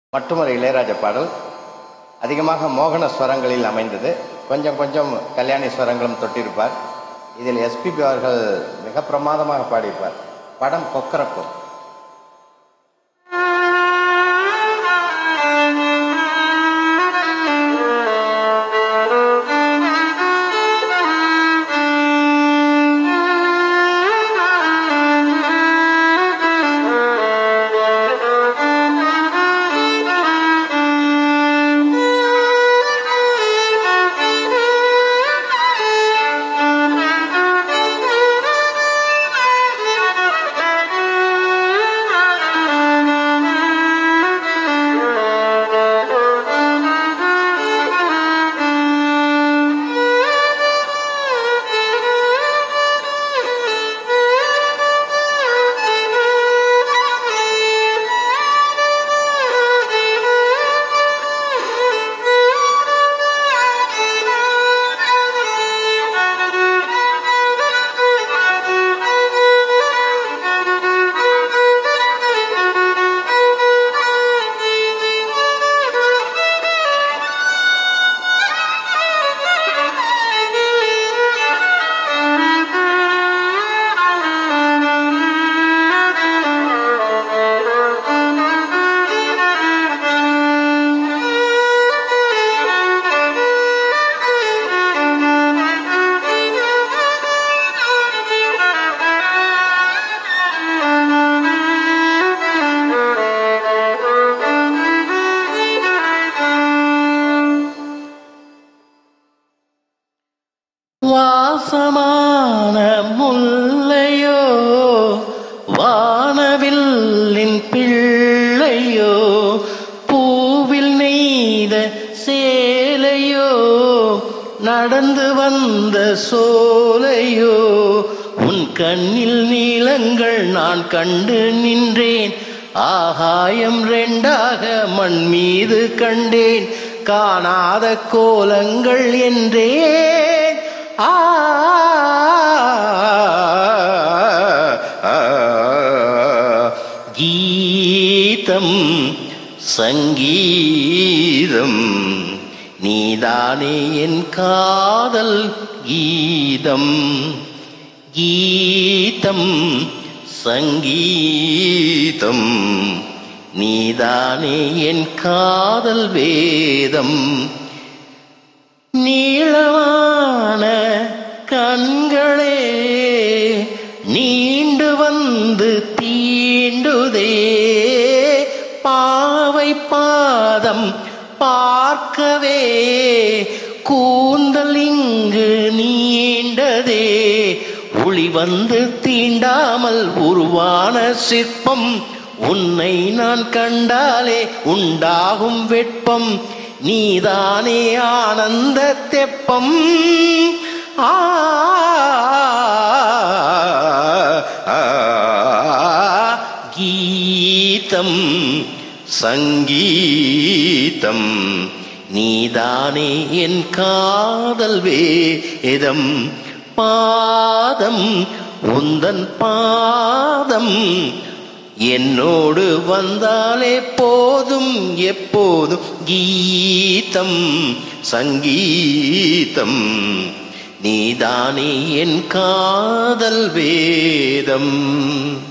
மற்றும் ஒரு இளையராஜா பாடல் அதிகமாக மோகன ஸ்வரங்களில் அமைந்தது கொஞ்சம் கொஞ்சம் கல்யாணி ஸ்வரங்களும் தொட்டிருப்பார் இதில் எஸ்பிபி அவர்கள் மிக பிரமாதமாக பாடியிருப்பார் படம் கொக்கரக்கோ வாசமான முல்லையோ வானவில்லின் பிள்ளையோ பூவில் நெய்த சேலையோ நடந்து வந்த சோலையோ உன் கண்ணில் நீளங்கள் நான் கண்டு நின்றேன் ஆகாயம் ரெண்டாக மண் மீது கண்டேன் காணாத கோலங்கள் என்றேன் ஆ கீதம் சங்கீதம் நீதானே என் காதல் கீதம் கீதம் சங்கீதம் நீதானே என் காதல் வேதம் நீளமான கண்களே நீண்டு வந்து தீண்டுதே பாவை பாதம் பார்க்கவே கூந்தல் இங்கு நீண்டதே ஒளி வந்து தீண்டாமல் உருவான சிற்பம் உன்னை நான் கண்டாலே உண்டாகும் வெட்பம் நீதானே ஆனந்த தெப்பம் ஆ கீதம் சங்கீதம் நீதானே என் காதல் வேதம் பாதம் உந்தன் பாதம் என்னோடு வந்தாலே போதும் எப்போதும் கீதம் சங்கீதம் நீதானே என் காதல் வேதம்